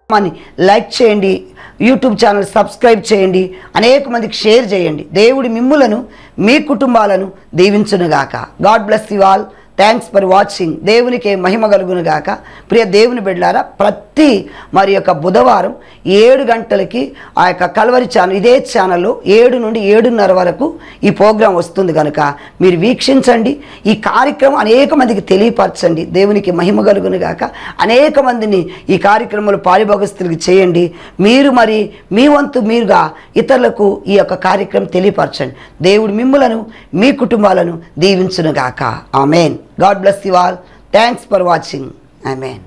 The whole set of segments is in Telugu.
అని లైక్ చేయండి యూట్యూబ్ ఛానల్ సబ్స్క్రైబ్ చేయండి అనేక మందికి షేర్ చేయండి దేవుడి మిమ్ములను మీ కుటుంబాలను దీవించునుగాక God bless you all thanks for watching దేవునికి మహిమ కలుగును గాక ప్రియ దేవుని బిడ్డారా ప్రతి మరి యొక్క బుధవారం ఏడు గంటలకి ఆ యొక్క కల్వరి ఛానల్ ఇదే ఛానల్లో ఏడు నుండి ఏడున్నర వరకు ఈ ప్రోగ్రాం వస్తుంది కనుక మీరు వీక్షించండి ఈ కార్యక్రమం అనేక మందికి తెలియపరచండి దేవునికి మహిమ కలుగును గాక అనేక మందిని ఈ కార్యక్రమంలో పారిభాగస్తులకి చేయండి మీరు మరి మీ వంతు మీరుగా ఇతరులకు ఈ యొక్క కార్యక్రమం తెలియపరచండి దేవుడు మిమ్ములను మీ కుటుంబాలను దీవించునుగాక amen God bless you all thanks for watching amen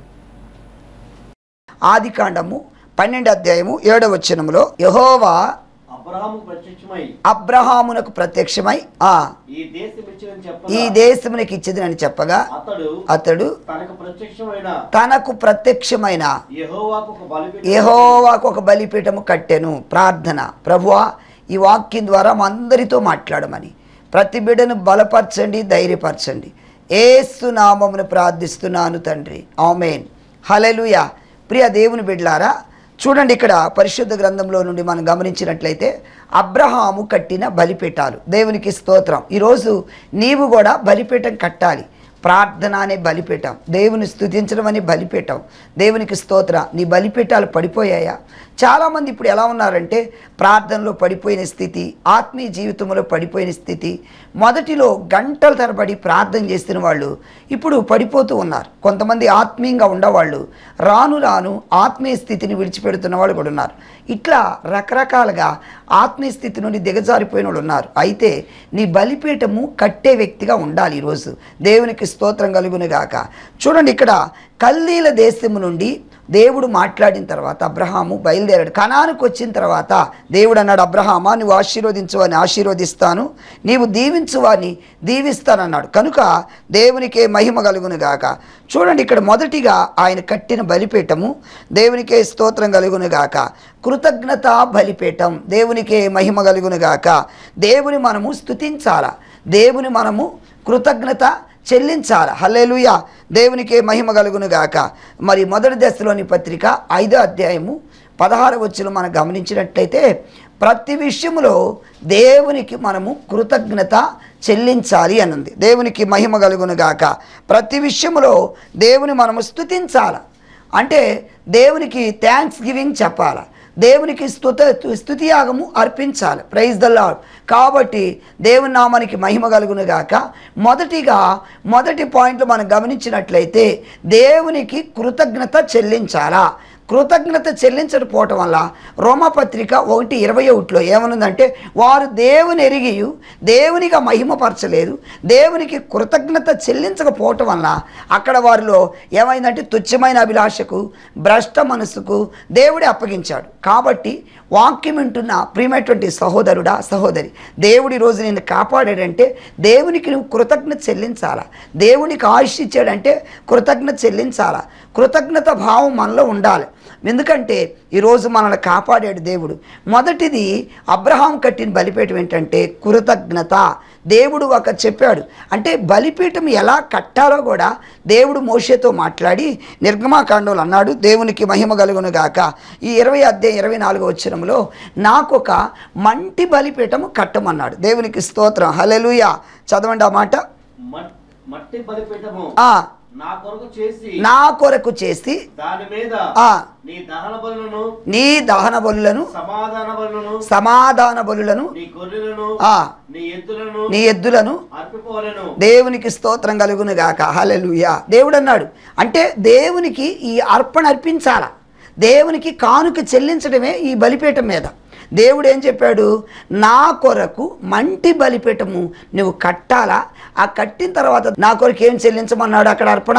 ఆది కాండము పన్నెండు అధ్యాయము ఏడవ వచనములో యహోవా అబ్రహాము ప్రత్యక్షమై అబ్రహామునకు ప్రత్యక్షమై ఆ ఈ దేశం ఇచ్చినని ఈ చెప్పగా దేశమునికి ఇచ్చేది అని చెప్పగా అతడు అతడు తనకు ప్రత్యక్షమైన తనకు ప్రత్యక్షమైన యెహోవాకు ఒక బలిపీఠం యెహోవాకు ఒక బలిపీఠము కట్టెను ప్రార్థన ప్రభువా ఈ వాక్యం ద్వారా మా అందరితో మాట్లాడమని ప్రతి బిడ్డను బలపరచండి ధైర్యపరచండి ఏసు నామమును ప్రార్థిస్తున్నాను తండ్రి ఆమెన్ హలెలుయ ప్రియ దేవుని బిడ్లారా చూడండి ఇక్కడ పరిశుద్ధ గ్రంథంలో నుండి మనం గమనించినట్లయితే అబ్రహాము కట్టిన బలిపీఠాలు దేవునికి స్తోత్రం ఈరోజు నీవు కూడా బలిపీఠం కట్టాలి ప్రార్థన అనే బలిపీఠం దేవుని స్తుతించడం అనే బలిపీఠం దేవునికి స్తోత్ర నీ బలిపీఠాలు పడిపోయాయా చాలామంది ఇప్పుడు ఎలా ఉన్నారంటే ప్రార్థనలో పడిపోయిన స్థితి ఆత్మీయ జీవితంలో పడిపోయిన స్థితి మొదటిలో గంటల తరబడి ప్రార్థన చేసిన వాళ్ళు ఇప్పుడు పడిపోతూ ఉన్నారు కొంతమంది ఆత్మీయంగా ఉండేవాళ్ళు రాను రాను ఆత్మీయ స్థితిని విడిచిపెడుతున్న వాళ్ళు కూడా ఉన్నారు ఇట్లా రకరకాలుగా ఆత్మీయ స్థితి నుండి దిగజారిపోయిన వాళ్ళు ఉన్నారు అయితే నీ బలిపీఠము కట్టే వ్యక్తిగా ఉండాలి ఈరోజు దేవునికి స్తోత్రం కలుగునుగాక చూడండి ఇక్కడ కల్లీల దేశము నుండి దేవుడు మాట్లాడిన తర్వాత అబ్రహాము బయలుదేరాడు కణానికి వచ్చిన తర్వాత దేవుడు అన్నాడు అబ్రహామా నువ్వు ఆశీర్వదించువని ఆశీర్వదిస్తాను నీవు దీవించువాని దీవిస్తానన్నాడు కనుక దేవునికే మహిమ కలుగును గాక చూడండి ఇక్కడ మొదటిగా ఆయన కట్టిన బలిపీఠము దేవునికే స్తోత్రం కలుగును గాక కృతజ్ఞత బలిపీఠం దేవునికే మహిమ కలుగును గాక దేవుని మనము స్తుతించాల దేవుని మనము కృతజ్ఞత చెల్లించాలి హల్లెలూయ దేవునికే మహిమ కలుగును గాక మరి మొదటి దశలోని పత్రిక ఐదో అధ్యాయము పదహారు వచ్చులు మనం గమనించినట్లయితే ప్రతి విషయములో దేవునికి మనము కృతజ్ఞత చెల్లించాలి అన్నది దేవునికి మహిమ కలుగును గాక ప్రతి విషయములో దేవుని మనము స్తుతించాలి అంటే దేవునికి థ్యాంక్స్ గివింగ్ చెప్పాలి దేవునికి స్తుత స్తుతియాగము అర్పించాలి ప్రైజ్ ద లాడ్ కాబట్టి దేవుని నామానికి మహిమ కలుగును గాక మొదటిగా మొదటి పాయింట్లు మనం గమనించినట్లయితే దేవునికి కృతజ్ఞత చెల్లించాలా కృతజ్ఞత చెల్లించకపోవటం వల్ల రోమపత్రిక ఒకటి ఇరవై ఒకటిలో ఏమనుందంటే వారు దేవుని ఎరిగి దేవునిగా మహిమపరచలేదు దేవునికి కృతజ్ఞత చెల్లించకపోవటం వల్ల అక్కడ వారిలో ఏమైందంటే తుచ్చమైన అభిలాషకు భ్రష్ట మనసుకు దేవుడే అప్పగించాడు కాబట్టి వాక్యం వింటున్న ప్రియమైనటువంటి సహోదరుడా సహోదరి దేవుడి రోజు నిన్ను కాపాడాడంటే దేవునికి నువ్వు కృతజ్ఞత చెల్లించాలా దేవునికి ఆయుష్ ఇచ్చాడంటే కృతజ్ఞత చెల్లించాలా కృతజ్ఞత భావం మనలో ఉండాలి ఎందుకంటే ఈరోజు మనల్ని కాపాడాడు దేవుడు మొదటిది అబ్రహాం కట్టిన బలిపీఠం ఏంటంటే కృతజ్ఞత దేవుడు ఒక చెప్పాడు అంటే బలిపీఠం ఎలా కట్టాలో కూడా దేవుడు మోషేతో మాట్లాడి నిర్గమాకాండంలో అన్నాడు దేవునికి మహిమ కలుగును గాక ఈ ఇరవై అధ్యాయం ఇరవై నాలుగో వచ్చినంలో నాకు ఒక మంటి బలిపీఠము కట్టమన్నాడు దేవునికి స్తోత్రం హలెలుయ చదవండి ఆ మాట మట్- మట్టి బలిపీఠము ఆ, నా కొరకు చేసి నా కొరకు చేసి దాని మీద ఆ, నీ దహన బలులను నీ దహన బలులను సమాధాన బలులను సమాధాన బలులను నీ గొర్రెలను ఆ, నీ ఎద్దులను నీ ఎద్దులను అర్పిపోలను దేవునికి స్తోత్రం కలుగును గాక హల్లెలూయా దేవుడు అన్నాడు అంటే దేవునికి ఈ అర్పణ అర్పించాల దేవునికి కానుక చెల్లించడమే ఈ బలిపీఠం మీద దేవుడు ఏం చెప్పాడు నా కొరకు మంటి బలిపీఠము నువ్వు కట్టాలా ఆ కట్టిన తర్వాత నా కొరకు ఏం చెల్లించమన్నాడు అక్కడ అర్పణ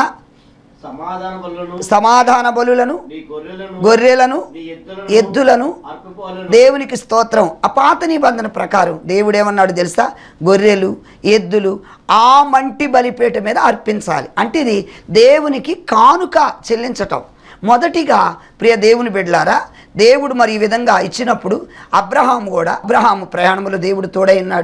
సమాధాన బలులను సమాధాన బలులను నీ గొర్రెలను గొర్రెలను నీ ఎద్దులను ఎద్దులను అర్పిపోలను దేవునికి స్తోత్రం ఆ పాత నిబంధన ప్రకారం దేవుడు ఏమన్నాడు తెలుసా గొర్రెలు ఎద్దులు ఆ మంటి బలిపేట మీద అర్పించాలి అంటే ఇది దేవునికి కానుక చెల్లించటం మొదటిగా ప్రియ దేవుని బిడ్డలారా దేవుడు మరి ఈ విధంగా ఇచ్చినప్పుడు అబ్రహాం కూడా అబ్రహాము ప్రయాణంలో దేవుడు తోడై ఉన్నాడు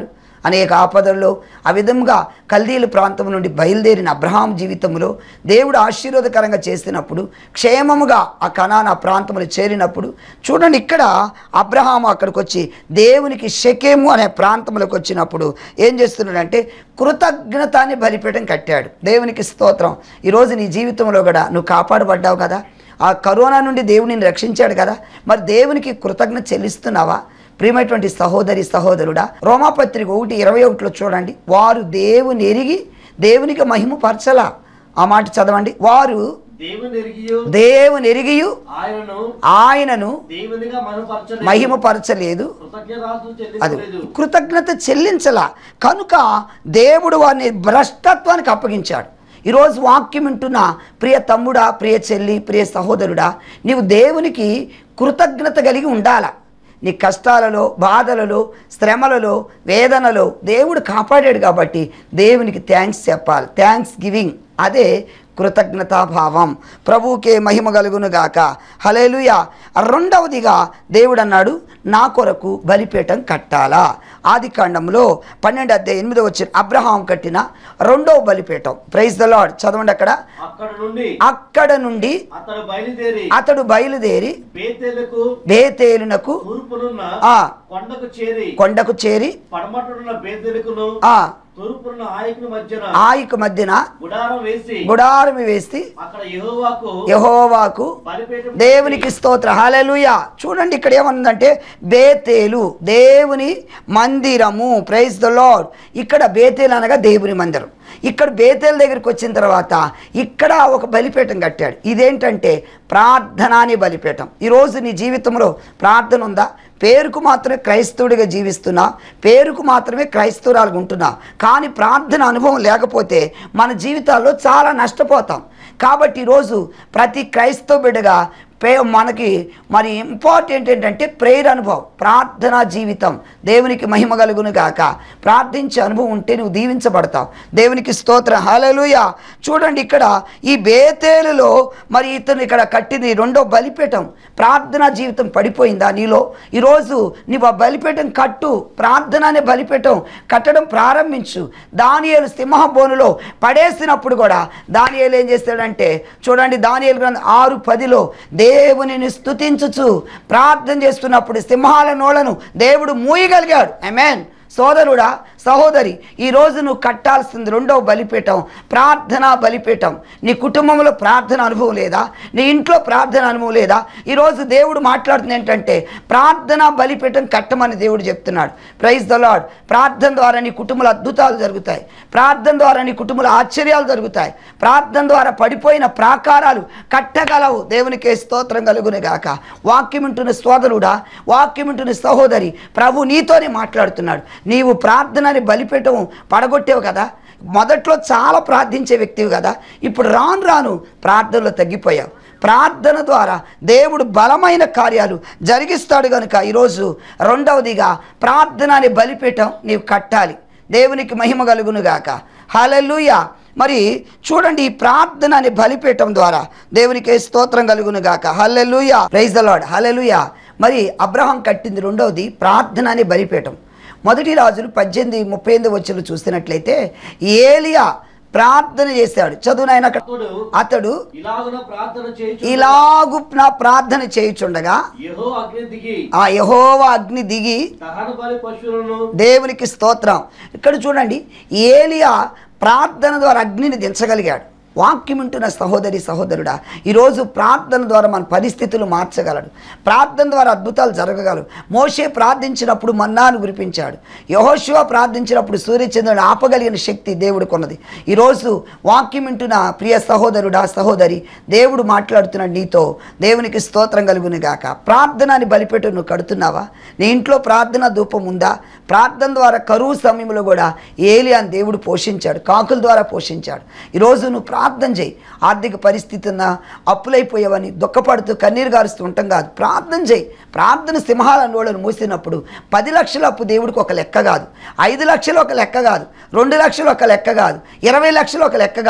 అనేక ఆపదల్లో ఆ విధంగా కల్దీల ప్రాంతం నుండి బయలుదేరిన అబ్రహాం జీవితంలో దేవుడు ఆశీర్వాదకరంగా చేసినప్పుడు క్షేమముగా ఆ కణాన ప్రాంతములు చేరినప్పుడు చూడండి ఇక్కడ అబ్రహాం అక్కడికి వచ్చి దేవునికి షకేము అనే ప్రాంతంలోకి వచ్చినప్పుడు ఏం చేస్తున్నాడంటే కృతజ్ఞతాన్ని బలిపీఠం కట్టాడు దేవునికి స్తోత్రం ఈరోజు నీ జీవితంలో కూడా నువ్వు కాపాడబడ్డావు కదా ఆ కరోనా నుండి దేవుడు నిన్ను రక్షించాడు కదా మరి దేవునికి కృతజ్ఞత చెల్లిస్తున్నావా ప్రియమైనటువంటి సహోదరి సహోదరుడా రోమాపత్రిక ఒకటి ఇరవై ఒకటిలో చూడండి వారు దేవుని ఎరిగి దేవునికి మహిమ పరచలా ఆ మాట చదవండి వారు దేవుని ఎరిగియు దేవుని ఎరిగియు ఆయనను ఆయనను దేవునిగా మనుపరచలేదు మహిమపరచలేదు కృతజ్ఞతాస్తులు అది చెల్లించలేదు కృతజ్ఞత చెల్లించలా కనుక దేవుడు వారిని భ్రష్టత్వానికి అప్పగించాడు ఈరోజు వాక్యం వింటున్న ప్రియ తమ్ముడా ప్రియ చెల్లి ప్రియ సహోదరుడా నీవు దేవునికి కృతజ్ఞత కలిగి ఉండాలా నీ కష్టాలలో బాధలలో శ్రమలలో వేదనలో దేవుడు కాపాడాడు కాబట్టి దేవునికి థ్యాంక్స్ చెప్పాలి థ్యాంక్స్ గివింగ్ అదే కృతజ్ఞతాభావం ప్రభువుకే మహిమ కలుగును గాక హలేలుయ రెండవదిగా దేవుడు అన్నాడు నా కొరకు బలిపీఠం కట్టాలా ఆది కాండంలో పన్నెండు అధ్యాయ ఎనిమిదో వచ్చిన అబ్రహాం కట్టిన రెండవ బలిపీఠం ప్రైజ్ ద లార్డ్ చదవండి అక్కడ అక్కడ నుండి అక్కడ నుండి అతడు బయలుదేరి అతడు బయలుదేరి బేతేలకు బేతేలునకు తూర్పునున్న ఆ కొండకు చేరి కొండకు చేరి పడమటున్న బేతేలుకును ఆ తూర్పునున్న ఆయకును మధ్యన ఆయకు మధ్యన గుడారం వేసి గుడారమి వేసి అక్కడ యెహోవాకు యహోవాకు బలిపీఠం దేవునికి స్తోత్ర హాలెలుయ చూడండి ఇక్కడ ఏమనుందంటే బేతేలు దేవుని మందిరము ప్రైజ్ ద లార్డ్ ఇక్కడ బేతేలు అనగా దేవుని మందిరం ఇక్కడ బేతేలు దగ్గరికి వచ్చిన తర్వాత ఇక్కడ ఒక బలిపీఠం కట్టాడు ఇదేంటంటే ప్రార్థనాని బలిపీఠం ఈరోజు నీ జీవితంలో ప్రార్థన ఉందా పేరుకు మాత్రమే క్రైస్తవుడిగా జీవిస్తున్నా పేరుకు మాత్రమే క్రైస్తవురాలుగా ఉంటున్నా కానీ ప్రార్థన అనుభవం లేకపోతే మన జీవితాల్లో చాలా నష్టపోతాం కాబట్టి ఈరోజు ప్రతి క్రైస్తవ బిడ్డగా పే మనకి మరి ఇంపార్టెంట్ ఏంటంటే ప్రేయర్ అనుభవం ప్రార్థనా జీవితం దేవునికి మహిమ కలుగును గాక ప్రార్థించే అనుభవం ఉంటే నువ్వు దీవించబడతావు దేవునికి స్తోత్రం హల్లెలూయ చూడండి ఇక్కడ ఈ బేతేలులో మరి ఇతను ఇక్కడ కట్టింది రెండో బలిపీఠం ప్రార్థనా జీవితం పడిపోయిందా నీలో ఈరోజు నీవు ఆ బలిపీఠం కట్టు ప్రార్థన అనే బలిపీఠం కట్టడం ప్రారంభించు దానియేలు సింహబోనులో పడేసినప్పుడు కూడా దానియేలు ఏం చేస్తాడంటే చూడండి దానియేలు గ్రంథం ఆరు పదిలో దేవునిని స్తుతించుచు ప్రార్థన చేస్తున్నప్పుడు సింహాల నోళ్లను దేవుడు మూయగలిగాడు అమెన్ సోదరుడా సహోదరి ఈరోజు నువ్వు కట్టాల్సింది రెండవ బలిపీఠం ప్రార్థనా బలిపీఠం నీ కుటుంబంలో ప్రార్థన అనుభవం లేదా నీ ఇంట్లో ప్రార్థన అనుభవం లేదా ఈరోజు దేవుడు మాట్లాడుతుంది ఏంటంటే ప్రార్థనా బలిపీఠం కట్టమని దేవుడు చెప్తున్నాడు ప్రైజ్ ద లాడ్ ప్రార్థన ద్వారా నీ కుటుంబంలో అద్భుతాలు జరుగుతాయి ప్రార్థన ద్వారా నీ కుటుంబంలో ఆశ్చర్యాలు జరుగుతాయి ప్రార్థన ద్వారా పడిపోయిన ప్రాకారాలు కట్టగలవు దేవునికే స్తోత్రం కలుగునే గాక వాక్యం వింటున్న సోదరుడా వాక్యం వింటున్న సహోదరి ప్రభు నీతోనే మాట్లాడుతున్నాడు నీవు ప్రార్థనని బలిపీఠం పడగొట్టేవు కదా మొదట్లో చాలా ప్రార్థించే వ్యక్తివి కదా ఇప్పుడు రాను రాను ప్రార్థనలో తగ్గిపోయావు ప్రార్థన ద్వారా దేవుడు బలమైన కార్యాలు జరిగిస్తాడు కనుక ఈరోజు రెండవదిగా ప్రార్థన అనే బలిపీఠం నీవు కట్టాలి దేవునికి మహిమ కలుగును గాక హల్లెలూయ మరి చూడండి ఈ ప్రార్థన అనే బలిపీఠం ద్వారా దేవునికి స్తోత్రం కలుగును గాక hallelujah praise the Lord hallelujah మరి అబ్రహం కట్టింది రెండవది ప్రార్థన అనే బలిపీఠం మొదటి రాజులు పద్దెనిమిది ముప్పై ఎనిమిది వచ్చులు చూసినట్లయితే ఏలియా ప్రార్థన చేశాడు చదువు నాయన అక్కడ. అతడు అతడు ఇలాగున ప్రార్థన చేయించు ఇలాగు నా ప్రార్థన చేయుచుండగా యెహో అగ్ని దిగి ఆ యహోవ అగ్ని దిగి దహన బలి పశువులను దేవునికి స్తోత్రం ఇక్కడ చూడండి ఏలియా ప్రార్థన ద్వారా అగ్నిని దించగలిగాడు వాక్యం వింటున్న సహోదరి సహోదరుడా ఈరోజు ప్రార్థన ద్వారా మన పరిస్థితులు మార్చగలడు ప్రార్థన ద్వారా అద్భుతాలు జరగగలవు మోషే ప్రార్థించినప్పుడు మన్నాను కురిపించాడు యహోశివ ప్రార్థించినప్పుడు సూర్యచంద్రుని ఆపగలిగిన శక్తి దేవుడికి ఉన్నది ఈరోజు వాక్యం వింటున్న ప్రియ సహోదరుడా సహోదరి దేవుడు మాట్లాడుతున్నాడు నీతో దేవునికి స్తోత్రం కలుగును గాక ప్రార్థనని బలిపెట్టు నువ్వు కడుతున్నావా నీ ఇంట్లో ప్రార్థన ధూపం ఉందా ప్రార్థన ద్వారా కరువు సమయంలో కూడా ఏలియాని దేవుడు పోషించాడు కాకుల ద్వారా పోషించాడు ఈరోజు నువ్వు ప్రార్థన చేయి ఆర్థిక పరిస్థితి ఉన్నా అప్పులైపోయావని దుఃఖపడుతూ కన్నీరు గారుస్తూ ఉంటాం కాదు ప్రార్థన చేయి ప్రార్థన సింహాల నోళ్ళను మూసినప్పుడు పది లక్షల అప్పు దేవుడికి ఒక లెక్క కాదు ఐదు లక్షలు ఒక లెక్క కాదు రెండు లక్షలు ఒక లెక్క కాదు ఇరవై లక్షలు ఒక లెక్క కాదు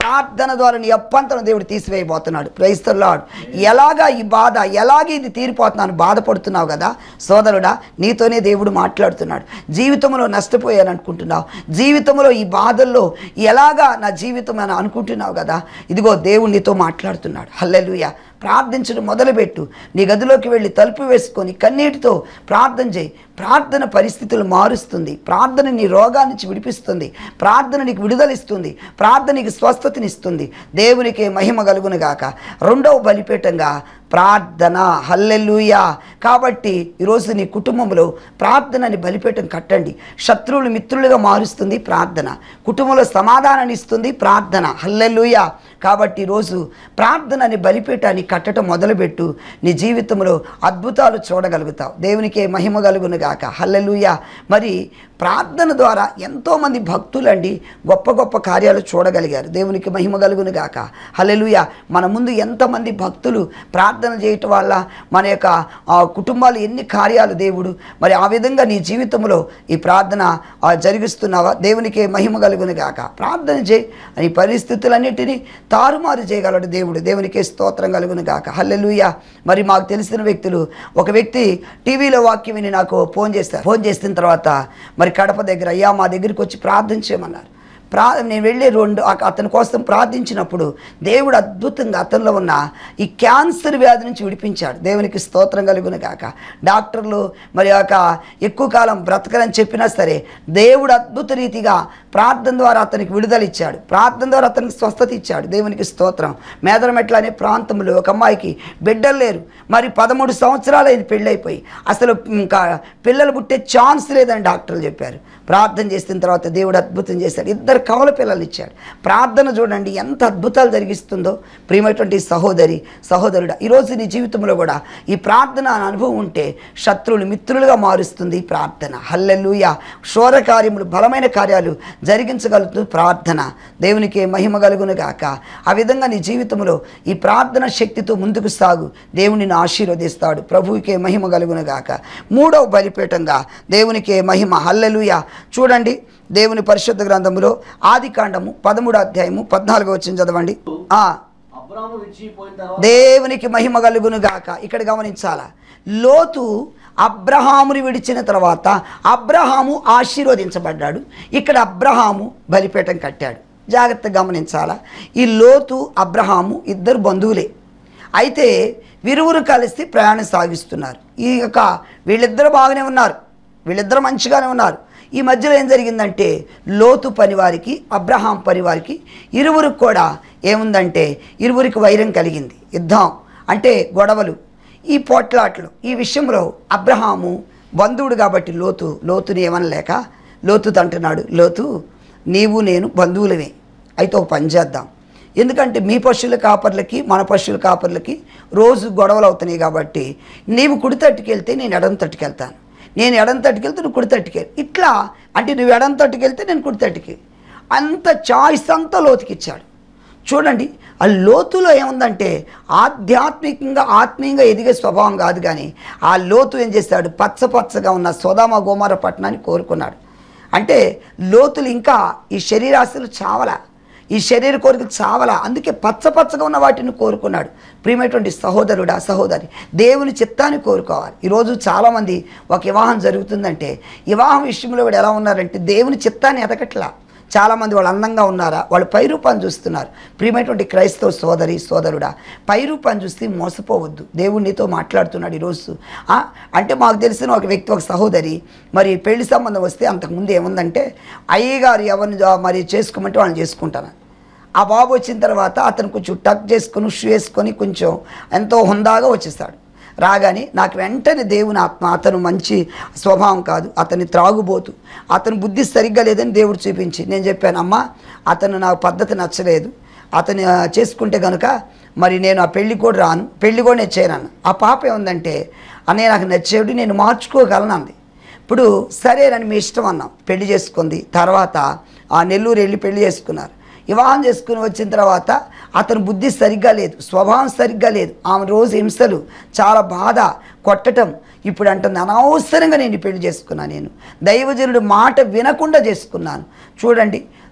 ప్రార్థన ద్వారా నీ అప్పంతరం దేవుడు తీసివేయబోతున్నాడు క్రైస్తవులాడు ఎలాగా ఈ బాధ ఎలాగ ఇది తీరిపోతున్నాను బాధపడుతున్నావు కదా సోదరుడా నీతోనే దేవుడు మాట్లాడుతున్నాడు జీవితంలో నష్టపోయాను అనుకుంటున్నావు జీవితంలో ఈ బాధల్లో ఎలాగా నా జీవితం అని అనుకుంటున్నావు కదా ఇదిగో దేవుడు నీతో మాట్లాడుతున్నాడు హల్లెలూయా ప్రార్థించడం మొదలుపెట్టు నీ గదిలోకి వెళ్ళి తలుపు వేసుకొని కన్నీటితో ప్రార్థన చేయి ప్రార్థన పరిస్థితులు మారుస్తుంది ప్రార్థన నీ రోగాన్ని నుంచి విడిపిస్తుంది ప్రార్థన నీకు విడుదలిస్తుంది ప్రార్థన నీకు స్వస్థతనిస్తుంది దేవునికి మహిమ కలుగును గాక రెండవ బలిపీఠంగా ప్రార్థన హల్లెలూయా కాబట్టి ఈరోజు నీ కుటుంబంలో ప్రార్థనని బలిపీఠం కట్టండి శత్రువులు మిత్రులుగా మారుస్తుంది ప్రార్థన కుటుంబంలో సమాధానాన్ని ఇస్తుంది ప్రార్థన హల్లెలూయా కాబట్టి ఈరోజు ప్రార్థనని బలిపీఠాన్ని కట్టడం మొదలుపెట్టు నీ జీవితంలో అద్భుతాలు చూడగలుగుతావు దేవునికే మహిమ కలుగును గాక హల్లెలూయా మరి ప్రార్థన ద్వారా ఎంతోమంది భక్తులండి గొప్ప గొప్ప కార్యాలు చూడగలిగారు దేవునికి మహిమ కలుగును గాక హల్లెలూయా మన ముందు ఎంతమంది భక్తులు ప్రార్థన చేయటం వల్ల మన యొక్క ఆ, కుటుంబాలు ఎన్ని కార్యాలు దేవుడు మరి ఆ విధంగా నీ జీవితంలో ఈ ప్రార్థన ఆ, జరిగిస్తున్నావా దేవునికి మహిమ కలుగును గాక ప్రార్థన చేయి నీ పరిస్థితులన్నిటినీ తారుమారు చేయగలడు దేవుడు దేవునికి స్తోత్రం కలుగును గాక హల్లెలూయా మరి మాకు తెలిసిన వ్యక్తులు ఒక వ్యక్తి టీవీలో వాక్యం విని నాకు ఫోన్ చేస్తారు ఫోన్ చేసిన తర్వాత మరి కడప దగ్గర అయ్యా మా దగ్గరికి వచ్చి ప్రార్థన చేయమన్నారు ప్రా నేను వెళ్ళి రెండు అక- అతని కోసం ప్రార్థించినప్పుడు దేవుడు అద్భుతంగా అతనిలో ఉన్న ఈ క్యాన్సర్ వ్యాధి నుంచి విడిపించాడు దేవునికి స్తోత్రం కలుగును గాక డాక్టర్లు మరి ఒక ఎక్కువ కాలం బ్రతకరని చెప్పినా సరే దేవుడు అద్భుత రీతిగా ప్రార్థన ద్వారా అతనికి విడుదల ఇచ్చాడు ప్రార్థన ద్వారా అతనికి స్వస్థత ఇచ్చాడు దేవునికి స్తోత్రం మేదరమెట్ల అనే ప్రాంతంలో ఒక అమ్మాయికి బిడ్డలు లేరు మరి పదమూడు సంవత్సరాలు అయింది పెళ్ళైపోయి అసలు ఇంకా పిల్లలు పుట్టే ఛాన్స్ లేదని డాక్టర్లు చెప్పారు ప్రార్థన చేసిన తర్వాత దేవుడు అద్భుతం చేశాడు ఇద్దరు కవల పిల్లలు ఇచ్చాడు ప్రార్థన చూడండి ఎంత అద్భుతాలు జరిగిస్తుందో ప్రియమైనటువంటి సహోదరి సహోదరుడా ఈరోజు నీ జీవితంలో కూడా ఈ ప్రార్థన అనే అనుభవం ఉంటే శత్రువులు మిత్రులుగా మారుస్తుంది ఈ ప్రార్థన హల్లెలూయ శోర కార్యములు బలమైన కార్యాలు జరిగించగలుగుతుంది ప్రార్థన దేవునికి మహిమ కలుగును గాక ఆ విధంగా నీ జీవితంలో ఈ ప్రార్థన శక్తితో ముందుకు సాగు దేవునిని ఆశీర్వదిస్తాడు ప్రభువుకే మహిమ కలుగును గాక మూడవ బలిపీఠంగా దేవునికే మహిమ హల్లెలూయ చూడండి దేవుని పరిశుద్ధ గ్రంథములో ఆది కాండము పదమూడు అధ్యాయము పద్నాలుగు వచ్చిన చదవండి ఆ అబ్రాము విడిచిపోయిన తర్వాత దేవునికి మహిమ కలుగును గాక ఇక్కడ గమనించాలా లోతు అబ్రహాముని విడిచిన తర్వాత అబ్రహాము ఆశీర్వదించబడ్డాడు ఇక్కడ అబ్రహాము బలిపీఠం కట్టాడు జాగ్రత్తగా గమనించాలా ఈ లోతు అబ్రహాము ఇద్దరు బంధువులే అయితే విరువురు కలిసి ప్రయాణం సాగిస్తున్నారు ఈ యొక్క వీళ్ళిద్దరు బాగానే ఉన్నారు వీళ్ళిద్దరు మంచిగానే ఉన్నారు ఈ మధ్యలో ఏం జరిగిందంటే లోతు పనివారికి అబ్రహాం పనివారికి ఇరువురికి కూడా ఏముందంటే ఇరువురికి వైరం కలిగింది యుద్ధం అంటే గొడవలు ఈ పోట్లాట్లు ఈ విషయంలో అబ్రహాము బంధువుడు కాబట్టి లోతు లోతుని ఏమనలేక లోతుతో అంటున్నాడు లోతు నీవు నేను బంధువులమే అయితే ఒక పని చేద్దాం ఎందుకంటే మీ పశువుల కాపర్లకి మన పశువుల కాపర్లకి రోజు గొడవలు అవుతున్నాయి కాబట్టి నీవు కుడి తట్టుకెళ్తే నేను ఎడం తట్టుకెళ్తాను నేను ఎడం తట్టుకెళ్తే నువ్వు కుడి తట్టుకెళ్ళి ఇట్లా అంటే నువ్వు ఎడం తట్టుకెళ్తే నేను కుడి తట్టుకి అంత చాయిస్ అంతా లోతుకి ఇచ్చాడు చూడండి ఆ లోతులో ఏముందంటే ఆధ్యాత్మికంగా ఆత్మీయంగా ఎదిగే స్వభావం కాదు కానీ ఆ లోతు ఏం చేశాడు పచ్చ పచ్చగా ఉన్న సోదామ గోమార పట్టణాన్ని కోరుకున్నాడు అంటే లోతులు ఇంకా ఈ శరీరాశులు చావలా ఈ శరీర కోరిక చావలా అందుకే పచ్చ పచ్చగా ఉన్న వాటిని కోరుకున్నాడు ప్రియమైనటువంటి సహోదరుడా సహోదరి దేవుని చిత్తాన్ని కోరుకోవాలి ఈరోజు చాలామంది ఒక వివాహం జరుగుతుందంటే వివాహం విషయంలో కూడా ఎలా ఉన్నారంటే దేవుని చిత్తాన్ని ఎదగట్లా చాలామంది వాళ్ళు అందంగా ఉన్నారా వాళ్ళు పై రూపాన్ని చూస్తున్నారు ప్రియమైనటువంటి క్రైస్తవ సోదరి సోదరుడా పై రూపాన్ని చూస్తే మోసపోవద్దు దేవుడు నీతో మాట్లాడుతున్నాడు ఈరోజు ఆ, అంటే మాకు తెలిసిన ఒక వ్యక్తి ఒక సహోదరి మరి పెళ్లి సంబంధం వస్తే అంతకుముందు ఏముందంటే అయ్యగారు ఎవరిని జా- మరి చేసుకోమంటే వాళ్ళని చేసుకుంటాను ఆ బాబు వచ్చిన తర్వాత అతను కొంచెం టక్ చేసుకొని షూ వేసుకొని కొంచెం ఎంతో హుందాగా వచ్చేస్తాడు రాగానే నాకు వెంటనే దేవుని ఆత్మ అతను మంచి స్వభావం కాదు అతని త్రాగుబోతు అతని బుద్ధి సరిగ్గా లేదని దేవుడు చూపించి నేను చెప్పాను అమ్మా అతను నాకు పద్ధతి నచ్చలేదు అతను ఆ, చేసుకుంటే కనుక మరి నేను ఆ పెళ్లి కూడా రాను పెళ్లి కూడా నేను చేయను ఆ పాప ఏముందంటే అన్నయ్య నాకు నచ్చేవి నేను మార్చుకోగలను అంది ఇప్పుడు సరేనని మీ ఇష్టం అన్నాం పెళ్లి చేసుకుంది తర్వాత ఆ నెల్లూరు వెళ్ళి పెళ్లి చేసుకున్నారు వివాహం చేసుకుని వచ్చిన తర్వాత అతని బుద్ధి సరిగ్గా లేదు స్వభావం సరిగ్గా లేదు ఆమె రోజు హింసలు చాలా బాధ కొట్టటం ఇప్పుడు అంటుంది అనవసరంగా నేను ఈ పెళ్లి చేసుకున్నాను నేను దైవజనుడు మాట వినకుండా చేసుకున్నాను చూడండి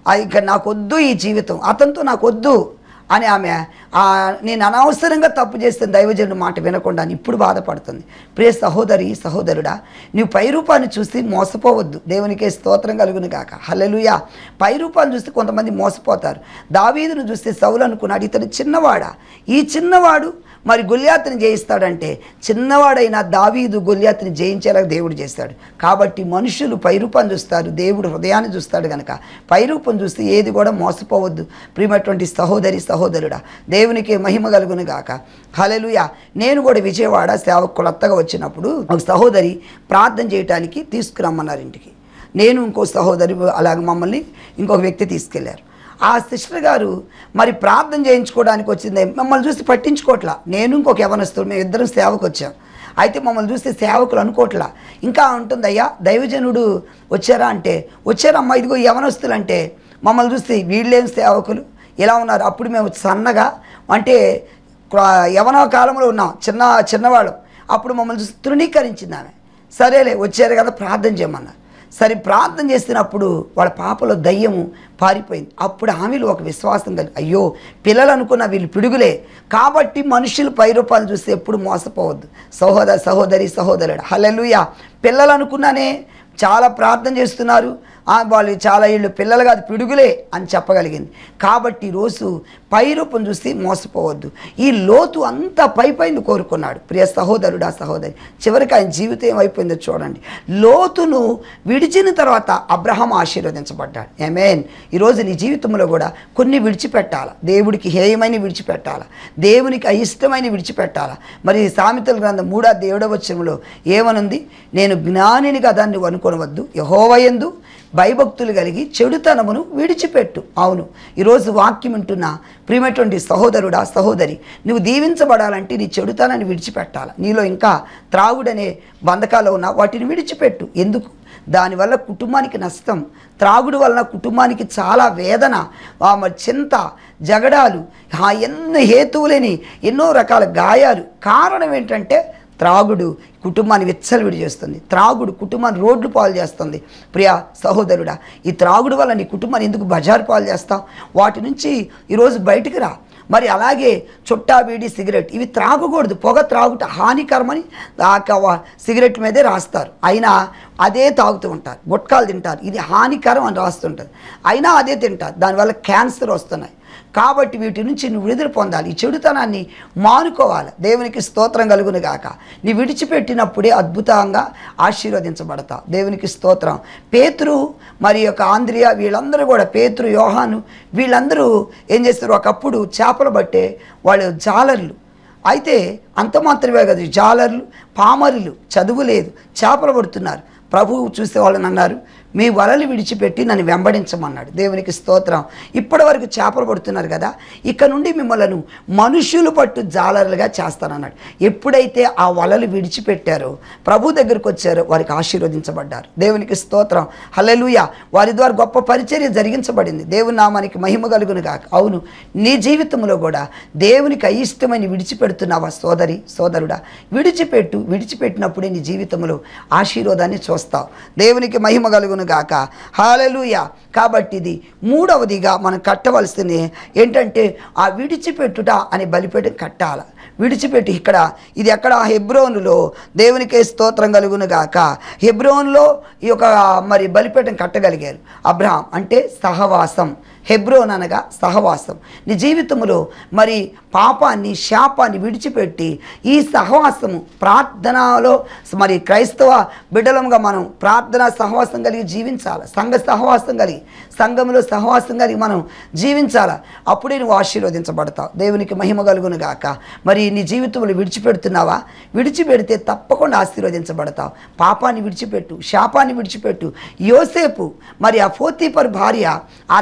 "ఆ, ఇక నాకు వద్దు ఈ జీవితం అతనితో నాకు వద్దు అని ఆమె ఆ, నేను అనవసరంగా తప్పు చేస్తే దైవజనుడు మాట వినకుండా అని ఇప్పుడు బాధపడుతుంది ప్రియ సహోదరి సహోదరుడా నీవు పై రూపాన్ని చూసి మోసపోవద్దు దేవునికే స్తోత్రం కలుగును గాక హల్లెలూయా పై రూపాన్ని చూస్తే కొంతమంది మోసపోతారు దావీదును చూస్తే సౌలు అనుకున్నాడు ఇతను చిన్నవాడా ఈ చిన్నవాడు మరి గొల్యాతుని జయిస్తాడంటే చిన్నవాడైన దావీదు గొల్యాతుని జయించేలా దేవుడు చేస్తాడు కాబట్టి మనుషులు పైరూపం చూస్తారు దేవుడు హృదయాన్ని చూస్తాడు కనుక పైరూపం చూస్తే ఏది కూడా మోసపోవద్దు ప్రియమైనటువంటి సహోదరి సహోదరుడా దేవునికి మహిమ కలుగును గాక హలెలుయా నేను కూడా విజయవాడ సేవకు కొత్తగా వచ్చినప్పుడు ఒక సహోదరి ప్రార్థన చేయటానికి తీసుకురమ్మన్నారు ఇంటికి నేను ఇంకో సహోదరి అలాగ మమ్మల్ని ఇంకొక వ్యక్తి తీసుకెళ్లారు ఆ సిస్టర్ గారు మరి ప్రార్థన చేయించుకోవడానికి వచ్చింది మమ్మల్ని చూసి పట్టించుకోవట్లా నేను ఇంకొక యవనస్తుడు మేము ఇద్దరం సేవకు వచ్చాం అయితే మమ్మల్ని చూస్తే సేవకులు అనుకోవట్లా ఇంకా ఉంటుంది అయ్యా దైవజనుడు వచ్చారా అంటే వచ్చారమ్మా ఇదిగో యవనస్తులు అంటే మమ్మల్ని చూస్తే వీళ్ళేం సేవకులు ఇలా ఉన్నారు అప్పుడు మేము సన్నగా అంటే క్ర- యవన కాలంలో ఉన్నాం చిన్న చిన్నవాళ్ళం అప్పుడు మమ్మల్ని చూసి తృణీకరించింది ఆమె సరేలే వచ్చారు కదా ప్రార్థన చేయమన్నారు సరే ప్రార్థన చేస్తున్నప్పుడు వాళ్ళ పాపలో దయ్యము పారిపోయింది అప్పుడు ఆమెలో ఒక విశ్వాసం కలిగి అయ్యో పిల్లలు అనుకున్న వీళ్ళు పిడుగులే కాబట్టి మనుషులు పై రూపాయలు చూస్తే ఎప్పుడు మోసపోవద్దు సహోదర సహోదరి సహోదరుడు హల్లెలూయా పిల్లలు అనుకున్నానే చాలా ప్రార్థన చేస్తున్నారు ఆ, వాళ్ళు చాలా ఇళ్ళు పిల్లలు కాదు పిడుగులే అని చెప్పగలిగింది కాబట్టి ఈరోజు పై రూపం చూసి మోసపోవద్దు ఈ లోతు అంతా పై పైన కోరుకున్నాడు ప్రియ సహోదరుడా సహోదరి చివరికి ఆయన జీవితం ఏమైపోయిందో చూడండి లోతును విడిచిన తర్వాత అబ్రహం ఆశీర్వదించబడ్డాడు ఏమేన్ ఈరోజు నీ జీవితంలో కూడా కొన్ని విడిచిపెట్టాల దేవుడికి హేయమైన విడిచిపెట్టాల దేవునికి అయిష్టమైన విడిచిపెట్టాల మరి సామెతల గ్రంథం మూడా దేవుడ వచ్చంలో ఏమనుంది నేను జ్ఞానిని కదా నువ్వు అనుకోనవద్దు యహోవయందు భయభక్తులు కలిగి చెడుతనమును విడిచిపెట్టు అవును ఈరోజు వాక్యం వింటున్న ప్రియమైనటువంటి సహోదరుడా సహోదరి నువ్వు దీవించబడాలంటే నీ చెడుతనాన్ని విడిచిపెట్టాలి నీలో ఇంకా త్రాగుడనే బంధకాలు ఉన్న వాటిని విడిచిపెట్టు ఎందుకు దానివల్ల కుటుంబానికి నష్టం త్రాగుడు వలన కుటుంబానికి చాలా వేదన ఆ మరి చింత జగడాలు ఆ ఎన్నో హేతువులేని ఎన్నో రకాల గాయాలు కారణం ఏంటంటే త్రాగుడు కుటుంబాన్ని విచ్చలవిడి చేస్తుంది త్రాగుడు కుటుంబాన్ని రోడ్లు పాలు చేస్తుంది ప్రియా సహోదరుడా ఈ త్రాగుడు వల్ల నీ కుటుంబాన్ని ఎందుకు బజారు పాలు చేస్తావు వాటి నుంచి ఈరోజు బయటికి రా మరి అలాగే చుట్టా బీడి సిగరెట్ ఇవి త్రాగకూడదు పొగ త్రాగుట హానికరమని దాకా వా- సిగరెట్ మీదే రాస్తారు అయినా అదే తాగుతూ ఉంటారు గుట్కాలు తింటారు ఇది హానికరం అని రాస్తుంటారు అయినా అదే తింటారు దానివల్ల క్యాన్సర్ వస్తున్నాయి కాబట్టి వీటి నుంచి నువ్వు విడుదల పొందాలి ఈ చెడుతనాన్ని మానుకోవాలి దేవునికి స్తోత్రం కలుగును గాక నీ విడిచిపెట్టినప్పుడే అద్భుతంగా ఆశీర్వదించబడతావు దేవునికి స్తోత్రం పేతురు మరి యొక్క ఆంధ్రియ వీళ్ళందరూ కూడా పేతురు యోహాను వీళ్ళందరూ ఏం చేస్తారు ఒకప్పుడు చేపలు పట్టే వాళ్ళు జాలర్లు అయితే అంత మాత్రమే కదా జాలర్లు పామరులు చదువు లేదు చేపలు పడుతున్నారు ప్రభువు చూసే వాళ్ళని అన్నారు మీ వలలు విడిచిపెట్టి నన్ను వెంబడించమన్నాడు దేవునికి స్తోత్రం ఇప్పటి వరకు చేపలు పడుతున్నారు కదా ఇక నుండి మిమ్మల్ని మనుషులు పట్టు జాలరులుగా చేస్తానన్నాడు ఎప్పుడైతే ఆ వలలు విడిచిపెట్టారో ప్రభు దగ్గరికి వచ్చారో వారికి ఆశీర్వదించబడ్డారు దేవునికి స్తోత్రం హల్లెలూయ వారి ద్వారా గొప్ప పరిచర్య జరిగించబడింది దేవుని నామానికి మహిమ కలుగును గాక అవును నీ జీవితంలో కూడా దేవునికి అయిష్టమని విడిచిపెడుతున్నావా సోదరి సోదరుడా విడిచిపెట్టు విడిచిపెట్టినప్పుడే నీ జీవితంలో ఆశీర్వాదాన్ని చూస్తావు దేవునికి మహిమ కలుగును గాక హాలెలూయ కాబట్టి ఇది మూడవదిగా మనం కట్టవలసింది ఏంటంటే ఆ విడిచిపెట్టుట అనే బలిపీఠం కట్టాల విడిచిపెట్టి ఇక్కడ ఇది ఎక్కడ హెబ్రోనులో దేవునికే స్తోత్రం కలుగును గాక హెబ్రోన్లో ఈ యొక్క మరి బలిపీఠం కట్టగలిగారు అబ్రహాం అంటే సహవాసం హెబ్రోన్ అనగా సహవాసం నీ జీవితంలో మరి పాపాన్ని శాపాన్ని విడిచిపెట్టి ఈ సహవాసము ప్రార్థనలో మరి క్రైస్తవ బిడ్డలంగా మనం ప్రార్థన సహవాసం కలిగి జీవించాలి సంఘ సహవాసం కలిగి సంఘంలో సహవాసం కలిగి మనం జీవించాలి అప్పుడే నువ్వు ఆశీర్వదించబడతావు దేవునికి మహిమ కలుగును గాక మరి నీ జీవితంలో విడిచిపెడుతున్నావా విడిచిపెడితే తప్పకుండా ఆశీర్వదించబడతావు పాపాన్ని విడిచిపెట్టు శాపాన్ని విడిచిపెట్టు యోసేపు మరి ఆ ఫోతీపర్ భార్య అతన్ని మరి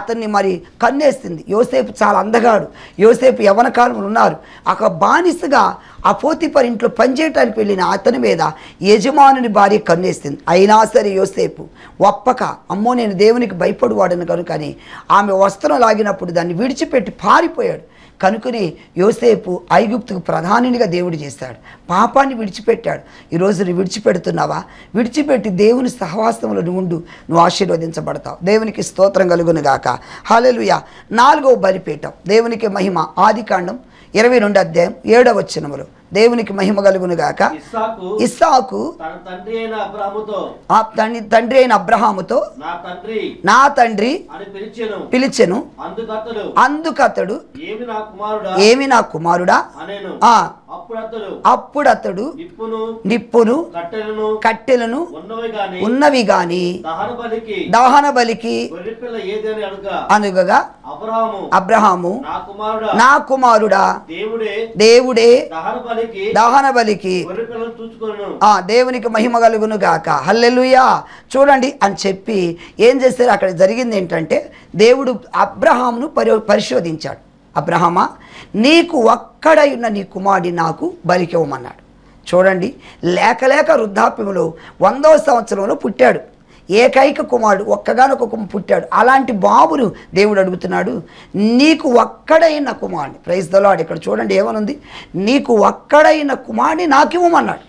మరి కన్నేస్తుంది యోసేపు చాలా అందగాడు యోసేపు యవన కాలంలో ఉన్నారు ఒక బానిసగా ఆ పోతిపర్ ఇంట్లో పనిచేయటానికి వెళ్ళిన అతని మీద యజమానుని భార్య కన్నేస్తుంది అయినా సరే యోసేపు ఒప్పక అమ్మో నేను దేవునికి భయపడువాడను కనుకని ఆమె వస్త్రం లాగినప్పుడు దాన్ని విడిచిపెట్టి పారిపోయాడు కనుకని యోసేపు ఐగుప్తుకు ప్రధానినిగా దేవుడు చేశాడు పాపాన్ని విడిచిపెట్టాడు ఈరోజు నువ్వు విడిచిపెడుతున్నావా విడిచిపెట్టి దేవుని సహవాసంలో నువ్వు ఉండు నువ్వు ఆశీర్వదించబడతావు దేవునికి స్తోత్రం కలుగును గాక హాలెలుయ నాలుగవ బలిపీఠం దేవునికి మహిమ ఆదికాండం ఇరవై రెండు అధ్యాయం ఏడవ వచనములు దేవునికి మహిమ కలుగును గాక ఇస్సాకు ఇస్సాకు తన తండ్రి అయిన అబ్రాహాముతో ఆ తండ్రి తండ్రి అయిన అబ్రహాముతో నా తండ్రి నా తండ్రి అని పిలిచెను పిలిచెను అందుకతడు అందుకతడు ఏమి నా కుమారుడా ఏమి నా కుమారుడా అనేను ఆ అప్పుడు అతడు అప్పుడతడు నిప్పును నిప్పును కట్టెలను కట్టెలను ఉన్నవి గాని ఉన్నవి గాని దహన బలికి దహన బలికి గొర్రెపిల్ల ఏది అని అడుగా అనుగగా అబ్రహాము అబ్రహాము నా కుమారుడా నా కుమారుడా దేవుడే దేవుడే దహన బలికి దహన బలికి గొర్రెపిల్లను చూచుకొను ఆ దేవునికి మహిమ కలుగును గాక హల్లెలూయా చూడండి అని చెప్పి ఏం చేశారు అక్కడ జరిగింది ఏంటంటే దేవుడు అబ్రహామును పరి పరిశోధించాడు అబ్రహమా నీకు ఒక్కడై ఉన్న నీ కుమారుడి నాకు బలికివ్వమన్నాడు చూడండి లేక లేక వృద్ధాప్యంలో వందవ సంవత్సరంలో పుట్టాడు ఏకైక కుమారుడు ఒక్కగానొక కుమ పుట్టాడు అలాంటి బాబును దేవుడు అడుగుతున్నాడు నీకు ఒక్కడైన కుమారుని ప్రైజ్ దలాడు ఇక్కడ చూడండి ఏమనుంది నీకు ఒక్కడైన కుమారుని నాకు ఇవ్వమన్నాడు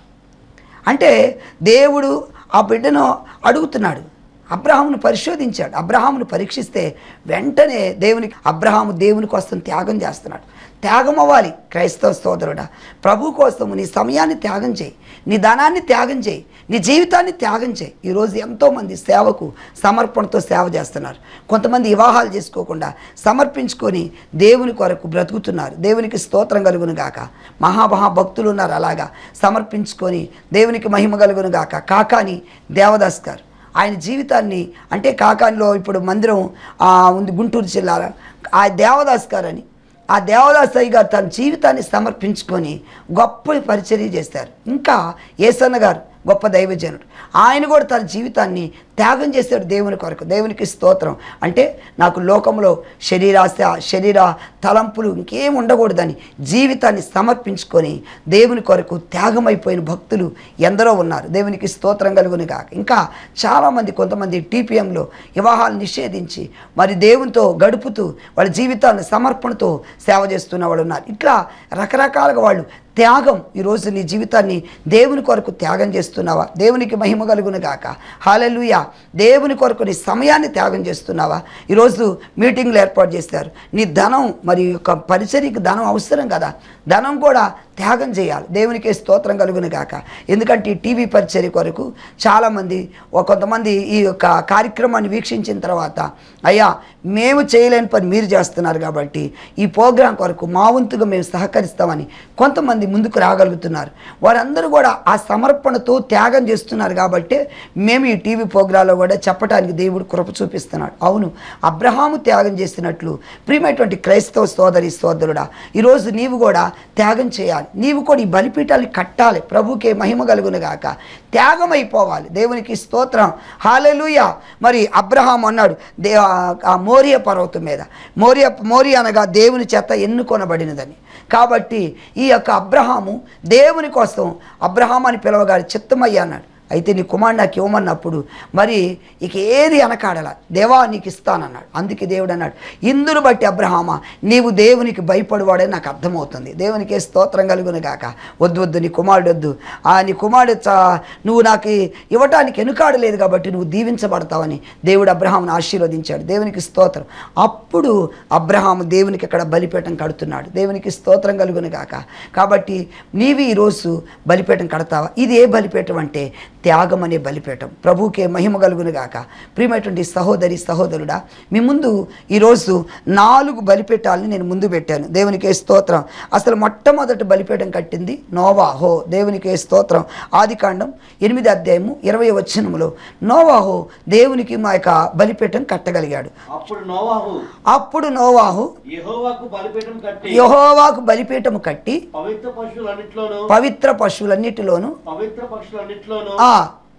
అంటే దేవుడు ఆ బిడ్డను అడుగుతున్నాడు అబ్రహామును పరిశోధించాడు అబ్రహామును పరీక్షిస్తే వెంటనే దేవునికి అబ్రహాము దేవుని కోసం త్యాగం చేస్తున్నాడు త్యాగం అవ్వాలి క్రైస్తవ సోదరుడా ప్రభు కోసం నీ సమయాన్ని త్యాగం చేయి నీ ధనాన్ని త్యాగం చేయి నీ జీవితాన్ని త్యాగం చేయి ఈరోజు ఎంతోమంది సేవకు సమర్పణతో సేవ చేస్తున్నారు కొంతమంది వివాహాలు చేసుకోకుండా సమర్పించుకొని దేవుని కొరకు బ్రతుకుతున్నారు దేవునికి స్తోత్రం కలుగును గాక మహామహా భక్తులు ఉన్నారు అలాగా సమర్పించుకొని దేవునికి మహిమ కలుగును గాక కాకాని దేవదాస్ గారు ఆయన జీవితాన్ని అంటే కాకానిలో ఇప్పుడు మందిరం ఆ, ఉంది గుంటూరు జిల్లాలో ఆ దేవదాస్ గారు అని ఆ దేవదాస్ అయ్య గారు తన జీవితాన్ని సమర్పించుకొని గొప్ప పరిచర్య చేస్తారు ఇంకా ఏసన్న గారు గొప్ప దైవజనుడు ఆయన కూడా తన జీవితాన్ని త్యాగం చేశాడు దేవుని కొరకు దేవునికి స్తోత్రం అంటే నాకు లోకంలో శరీరాశ శరీర తలంపులు ఇంకేం ఉండకూడదని జీవితాన్ని సమర్పించుకొని దేవుని కొరకు త్యాగమైపోయిన భక్తులు ఎందరో ఉన్నారు దేవునికి స్తోత్రం కలుగుని కాక ఇంకా చాలామంది కొంతమంది టీపీఎంలో వివాహాలు నిషేధించి మరి దేవునితో గడుపుతూ వాళ్ళ జీవితాన్ని సమర్పణతో సేవ చేస్తున్న వాళ్ళు ఉన్నారు ఇట్లా రకరకాలుగా వాళ్ళు త్యాగం ఈరోజు నీ జీవితాన్ని దేవుని కొరకు త్యాగం చేస్తున్నావా దేవునికి మహిమ కలుగును గాక హాలెలుయ దేవుని కొరకు నీ సమయాన్ని త్యాగం చేస్తున్నావా ఈరోజు మీటింగ్లు ఏర్పాటు చేస్తారు నీ ధనం మరి యొక్క పరిచర్యకి ధనం అవసరం కదా ధనం కూడా త్యాగం చేయాలి దేవునికి స్తోత్రం కలుగును గాక ఎందుకంటే ఈ టీవీ పరిచర్య కొరకు చాలామంది ఒక కొంతమంది ఈ యొక్క కార్యక్రమాన్ని వీక్షించిన తర్వాత అయ్యా మేము చేయలేని పని మీరు చేస్తున్నారు కాబట్టి ఈ ప్రోగ్రాం కొరకు మా వంతుగా మేము సహకరిస్తామని కొంతమంది ముందుకు రాగలుగుతున్నారు వారందరూ కూడా ఆ సమర్పణతో త్యాగం చేస్తున్నారు కాబట్టి మేము ఈ టీవీ ప్రోగ్రాంలో కూడా చెప్పడానికి దేవుడు కృప చూపిస్తున్నాడు అవును అబ్రహాము త్యాగం చేసినట్లు ప్రియమైనటువంటి క్రైస్తవ సోదరి సోదరుడా ఈరోజు నీవు కూడా త్యాగం చేయాలి నీవు కూడా ఈ బలిపీఠాన్ని కట్టాలి ప్రభుకే మహిమ కలుగును గాక త్యాగం అయిపోవాలి దేవునికి స్తోత్రం హాలెలుయ మరి అబ్రహాం అన్నాడు దే ఆ మోరియ పర్వతం మీద మోరియ మోరియ అనగా దేవుని చేత ఎన్నుకొనబడినదని కాబట్టి ఈ యొక్క అబ్రహాము దేవుని కోసం అబ్రహాం అని పిలవగాడు చిత్తమయ్య అన్నాడు అయితే నీ కుమారుడు నాకు ఇవ్వమన్నప్పుడు మరి ఇక ఏది అనకాడల దేవా నీకు ఇస్తానన్నాడు అందుకే దేవుడు అన్నాడు ఇందును బట్టి అబ్రహామా నీవు దేవునికి భయపడువాడని నాకు అర్థమవుతుంది దేవునికి స్తోత్రం కలుగును గాక వద్దు వద్దు నీ కుమారుడు వద్దు ఆ నీ కుమారుడు చా నువ్వు నాకు ఇవ్వటానికి వెనుకాడలేదు కాబట్టి నువ్వు దీవించబడతావని దేవుడు అబ్రహామును ఆశీర్వదించాడు దేవునికి స్తోత్రం అప్పుడు అబ్రహాము దేవునికి అక్కడ బలిపీఠం కడుతున్నాడు దేవునికి స్తోత్రం కలుగును గాక కాబట్టి నీవి ఈరోజు బలిపీఠం కడతావా ఇది ఏ బలిపీఠం అంటే త్యాగం అనే బలిపీఠం ప్రభువుకే మహిమ కలుగును గాక ప్రియమైనటువంటి సహోదరి సహోదరుడా మీ ముందు ఈరోజు నాలుగు బలిపీఠాలని నేను ముందు పెట్టాను దేవునికి స్తోత్రం అసలు మొట్టమొదటి బలిపీఠం కట్టింది నోవాహో దేవునికి స్తోత్రం ఆదికాండం ఎనిమిది అధ్యాయము ఇరవై వచనములో నోవాహో దేవునికి మా యొక్క బలిపీఠం కట్టగలిగాడు అప్పుడు నోవాహు అప్పుడు నోవాహు యెహోవాకు బలిపీఠం కట్టి యహోవాకు బలిపీఠము కట్టి పవిత్ర పశువులన్నిట్లోనూ పవిత్ర పశువులన్నిటిలోను పవిత్ర పక్షులన్నిట్లోనూ ఆ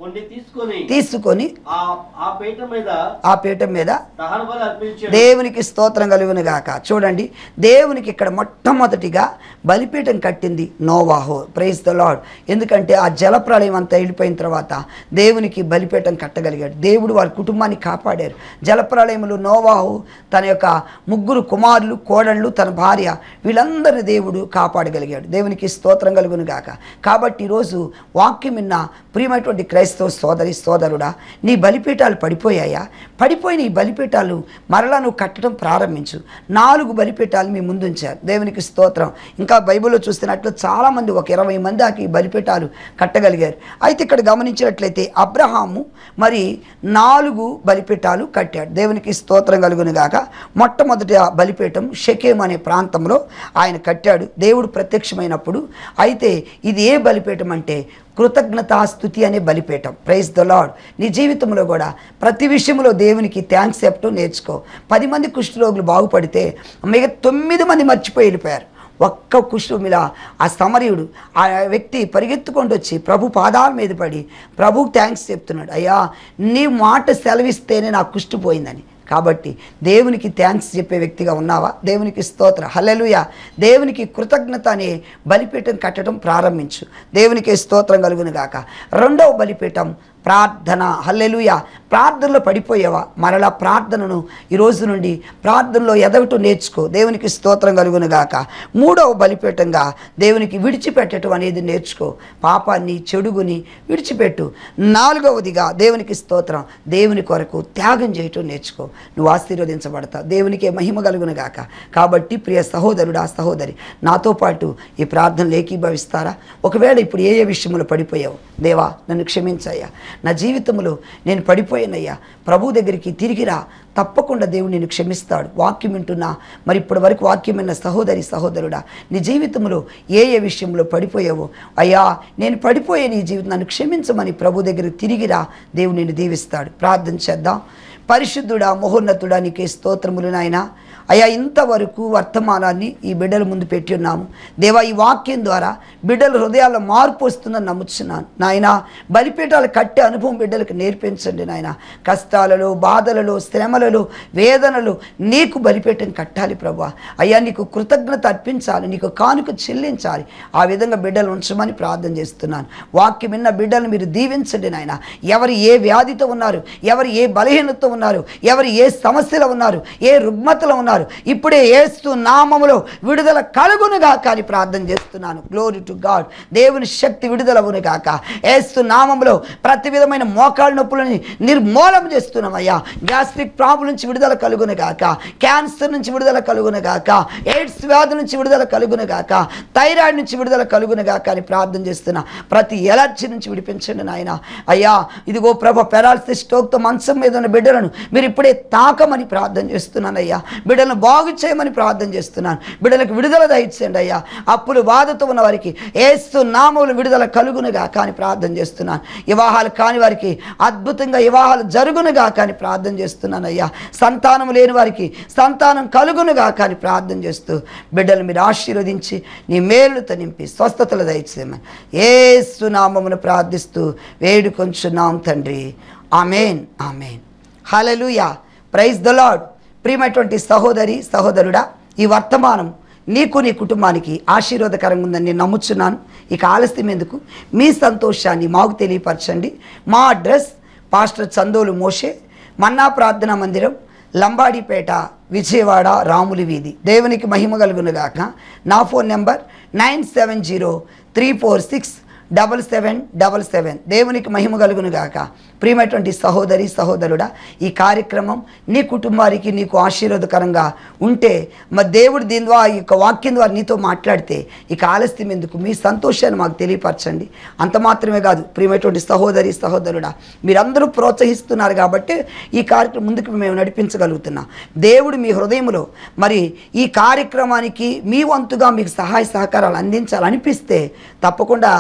కొన్ని తీసుకొని తీసుకొని ఆ ఆ పీట మీద ఆ పీఠం మీద దహన బలి అర్పించాడు దేవునికి స్తోత్రం కలుగును గాక చూడండి దేవునికి ఇక్కడ మొట్టమొదటిగా బలిపీఠం కట్టింది నోవాహో ప్రైజ్ ద లాడ్ ఎందుకంటే ఆ జల ప్రళయం అంతా వెళ్ళిపోయిన తర్వాత దేవునికి బలిపీఠం కట్టగలిగాడు దేవుడు వారి కుటుంబాన్ని కాపాడారు జల ప్రళయములు నోవాహు తన యొక్క ముగ్గురు కుమారులు కోడళ్ళు తన భార్య వీళ్ళందరినీ దేవుడు కాపాడగలిగాడు దేవునికి స్తోత్రం కలుగును గాక కాబట్టి ఈరోజు వాక్యం విన్న ప్రియమైనటువంటి క్రైస్తవ సోదరి సోదరుడా నీ బలిపీఠాలు పడిపోయాయా పడిపోయిన ఈ బలిపీఠాలు మరలా నువ్వు కట్టడం ప్రారంభించు నాలుగు బలిపీఠాలు మీ ముందుంచారు దేవునికి స్తోత్రం ఇంకా బైబిల్లో చూస్తున్నట్లు చాలామంది ఒక ఇరవై మంది దాకా ఈ బలిపీఠాలు కట్టగలిగారు అయితే ఇక్కడ గమనించినట్లయితే అబ్రహాము మరి నాలుగు బలిపీఠాలు కట్టాడు దేవునికి స్తోత్రం కలుగును గాక మొట్టమొదటి ఆ బలిపీఠం షకేం అనే ప్రాంతంలో ఆయన కట్టాడు దేవుడు ప్రత్యక్షమైనప్పుడు అయితే ఇది ఏ బలిపీఠం అంటే కృతజ్ఞతాస్థుతి అనే బలిపీఠం ప్రైజ్ ద లాడ్ నీ జీవితంలో కూడా ప్రతి విషయంలో దేవునికి థ్యాంక్స్ చెప్పడం నేర్చుకో పది మంది కుష్ఠరోగులు బాగుపడితే మిగతా తొమ్మిది మంది మర్చిపోయి వెళ్ళిపోయారు ఒక్క కుష్ఠం ఇలా ఆ సమరయుడు ఆ వ్యక్తి పరిగెత్తుకుంటూ వచ్చి ప్రభు పాదాల మీద పడి ప్రభుకు థ్యాంక్స్ చెప్తున్నాడు అయ్యా నీ మాట సెలవిస్తేనే నా కుష్టి పోయిందని కాబట్టి దేవునికి థ్యాంక్స్ చెప్పే వ్యక్తిగా ఉన్నావా దేవునికి స్తోత్ర హల్లెలూయ దేవునికి కృతజ్ఞత అనే బలిపీఠం కట్టడం ప్రారంభించు దేవునికి స్తోత్రం కలుగును గాక రెండవ బలిపీఠం ప్రార్థన హల్లెలూయ ప్రార్థనలో పడిపోయావా మరలా ప్రార్థనను ఈ రోజు నుండి ప్రార్థనలో ఎదగటం నేర్చుకో దేవునికి స్తోత్రం కలుగును గాక మూడవ బలిపీఠంగా దేవునికి విడిచిపెట్టడం అనేది నేర్చుకో పాపాన్ని చెడుగుని విడిచిపెట్టు నాలుగవదిగా దేవునికి స్తోత్రం దేవుని కొరకు త్యాగం చేయటం నేర్చుకో నువ్వు ఆశీర్వదించబడతావు దేవునికే మహిమ కలుగును గాక కాబట్టి ప్రియ సహోదరుడా సహోదరి నాతో పాటు ఈ ప్రార్థనలు ఏకీభవిస్తారా ఒకవేళ ఇప్పుడు ఏ ఏ విషయంలో పడిపోయావు దేవా నన్ను క్షమించయ్యా నా జీవితంలో నేను పడిపోయానయ్యా ప్రభు దగ్గరికి తిరిగిరా తప్పకుండా దేవుడు నేను క్షమిస్తాడు వాక్యం వింటున్నా మరి ఇప్పటి వరకు వాక్యం విన్న సహోదరి సహోదరుడా నీ జీవితంలో ఏ ఏ విషయంలో పడిపోయావో అయ్యా నేను పడిపోయే నీ జీవితం నన్ను క్షమించమని ప్రభు దగ్గరికి తిరిగిరా దేవుడు నేను దీవిస్తాడు ప్రార్థన చేద్దాం పరిశుద్ధుడా మహోన్నతుడా నీకే స్తోత్రములు నాయనా అయ్యా ఇంతవరకు వర్తమానాన్ని ఈ బిడ్డల ముందు పెట్టి ఉన్నాము దేవా ఈ వాక్యం ద్వారా బిడ్డల హృదయాల్లో మార్పు వస్తుందని నమ్ముతున్నాను నాయన బలిపీఠాలు కట్టే అనుభవం బిడ్డలకు నేర్పించండి నాయన కష్టాలలో బాధలలో శ్రమలలో వేదనలు నీకు బలిపీఠం కట్టాలి ప్రభా అయ్యా నీకు కృతజ్ఞత అర్పించాలి నీకు కానుక చెల్లించాలి ఆ విధంగా బిడ్డలు ఉంచమని ప్రార్థన చేస్తున్నాను వాక్యం విన్న బిడ్డలు మీరు దీవించండి నాయన ఎవరు ఏ వ్యాధితో ఉన్నారు ఎవరు ఏ బలహీనతతో ఉన్నారు ఎవరు ఏ సమస్యలో ఉన్నారు ఏ రుగ్మతలో ఉన్నారు ఇప్పుడే ఏస్తు నామములో విడుదల కలుగునుగా కానీ ప్రార్థన చేస్తున్నాను గ్లోరీ టు గాడ్ దేవుని శక్తి విడుదలవును గాక ఏస్తు నామములో ప్రతి విధమైన మోకాళ్ళ నొప్పులని నిర్మూలం చేస్తున్నాం అయ్యా గ్యాస్ట్రిక్ ప్రాబ్లం నుంచి విడుదల కలుగును గాక క్యాన్సర్ నుంచి విడుదల కలుగును గాక ఎయిడ్స్ వ్యాధి నుంచి విడుదల కలుగును గాక థైరాయిడ్ నుంచి విడుదల కలుగును గాక అని ప్రార్థన చేస్తున్నా ప్రతి ఎలర్జీ నుంచి విడిపించండి నాయన అయ్యా ఇదిగో ప్రభ పెరాలసిస్ స్ట్రోక్తో మంచం మీద ఉన్న బిడ్డలను మీరు ఇప్పుడే తాకమని ప్రార్థన చేస్తున్నాను అయ్యా బిడ్డలను బాగు చేయమని ప్రార్థన చేస్తున్నాను బిడ్డలకు విడుదల దయచేయండి అయ్యా అప్పులు బాధతో ఉన్న వారికి ఏస్తు నామములు విడుదల కలుగునుగా కానీ ప్రార్థన చేస్తున్నాను వివాహాలు కాని వారికి అద్భుతంగా వివాహాలు జరుగునుగా కానీ ప్రార్థన చేస్తున్నాను అయ్యా సంతానం లేని వారికి సంతానం కలుగునుగా కానీ ప్రార్థన చేస్తూ బిడ్డలు మీరు ఆశీర్వదించి నీ మేలుతో నింపి స్వస్థతలు దయచేయమని ఏసు నామమును ప్రార్థిస్తూ వేడుకొంచున్నాం తండ్రి amen amen hallelujah praise the Lord ప్రియమైనటువంటి సహోదరి సహోదరుడా ఈ వర్తమానం నీకు నీ కుటుంబానికి ఆశీర్వాదకరంగా ఉందని నేను నమ్ముచున్నాను ఇక ఆలస్యం ఎందుకు మీ సంతోషాన్ని మాకు తెలియపరచండి మా అడ్రస్ పాస్టర్ చందోలు మోషే మన్నా ప్రార్థనా మందిరం లంబాడిపేట విజయవాడ రాములి వీధి దేవునికి మహిమ కలుగునుగాక నా phone number nine seven zero three four six double seven double seven దేవునికి మహిమ కలుగును గాక ప్రియమైనటువంటి సహోదరి సహోదరుడా ఈ కార్యక్రమం నీ కుటుంబానికి నీకు ఆశీర్వాదకరంగా ఉంటే మరి దేవుడు దీని ద్వారా ఈ యొక్క వాక్యం ద్వారా నీతో మాట్లాడితే ఇక ఆలస్యం ఎందుకు మీ సంతోషాన్ని మాకు తెలియపరచండి అంత మాత్రమే కాదు ప్రియమైనటువంటి సహోదరి సహోదరుడా మీరందరూ ప్రోత్సహిస్తున్నారు కాబట్టి ఈ కార్యక్రమం ముందుకు మేము నడిపించగలుగుతున్నాం దేవుడు మీ హృదయంలో మరి ఈ కార్యక్రమానికి మీ వంతుగా మీకు సహాయ సహకారాలు అందించాలనిపిస్తే తప్పకుండా మీరు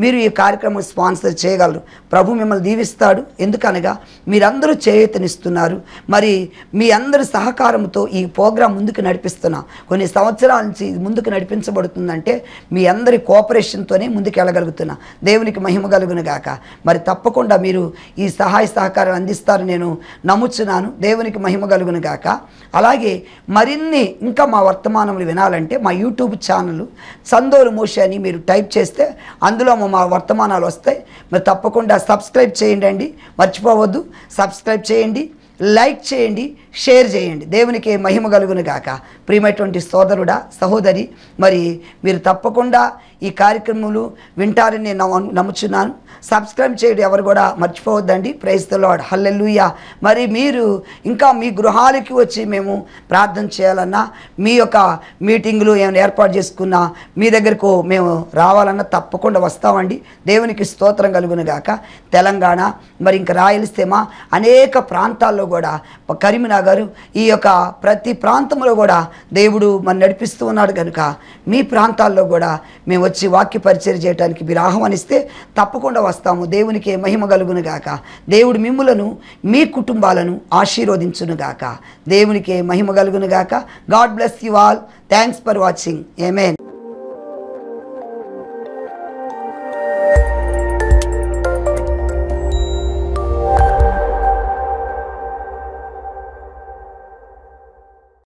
మీరు ఈ కార్యక్రమం స్పాన్సర్ చేయగలరు ప్రభు మిమ్మల్ని దీవిస్తాడు ఎందుకనగా మీరందరూ చేయూతనిస్తున్నారు మరి మీ అందరి సహకారంతో ఈ ప్రోగ్రాం ముందుకు నడిపిస్తున్నాం కొన్ని సంవత్సరాల నుంచి ఇది ముందుకు నడిపించబడుతుందంటే మీ అందరి కోఆపరేషన్తోనే ముందుకు వెళ్ళగలుగుతున్నా దేవునికి మహిమ కలుగును గాక మరి తప్పకుండా మీరు ఈ సహాయ సహకారం అందిస్తారు నేను నమ్ముచున్నాను దేవునికి మహిమ కలుగును గాక అలాగే మరిన్ని ఇంకా మా వర్తమానములు వినాలంటే మా యూట్యూబ్ ఛానల్ సందోలు మోషి అని మీరు టైప్ చేస్తే అందులో మా వర్తమానాలు వస్తాయి మరి తప్పకుండా సబ్స్క్రైబ్ చేయండి అండి మర్చిపోవద్దు సబ్స్క్రైబ్ చేయండి లైక్ చేయండి షేర్ చేయండి దేవునికి మహిమ కలుగును గాక ప్రియమైనటువంటి సోదరుడా సహోదరి మరి మీరు తప్పకుండా ఈ కార్యక్రమాలు వింటారని నేను నమ్ము- నమ్ముచున్నాను సబ్స్క్రైబ్ చేయడం ఎవరు కూడా మర్చిపోవద్దండి ప్రైజ్ ద లాడ్ హల్లెలూయా మరి మీరు ఇంకా మీ గృహాలకి వచ్చి మేము ప్రార్థన చేయాలన్నా మీ యొక్క మీటింగులు ఏమైనా ఏర్పాటు చేసుకున్నా మీ దగ్గరకు మేము రావాలన్నా తప్పకుండా వస్తామండి దేవునికి స్తోత్రం కలుగును గాక తెలంగాణ మరి ఇంకా రాయలసీమ అనేక ప్రాంతాల్లో కూడా కరీంనగర్ ఈ యొక్క ప్రతి ప్రాంతంలో కూడా దేవుడు మన నడిపిస్తూ ఉన్నాడు కనుక మీ ప్రాంతాల్లో కూడా మేము వచ్చి వాక్య పరిచయం చేయడానికి మీరు ఆహ్వానిస్తే తప్పకుండా వస్తాము దేవునికి మహిమ కలుగును గాక దేవుడు మిమ్ములను మీ కుటుంబాలను ఆశీర్వదించును గాక దేవునికి మహిమ కలుగును గాక God bless you all thanks for watching amen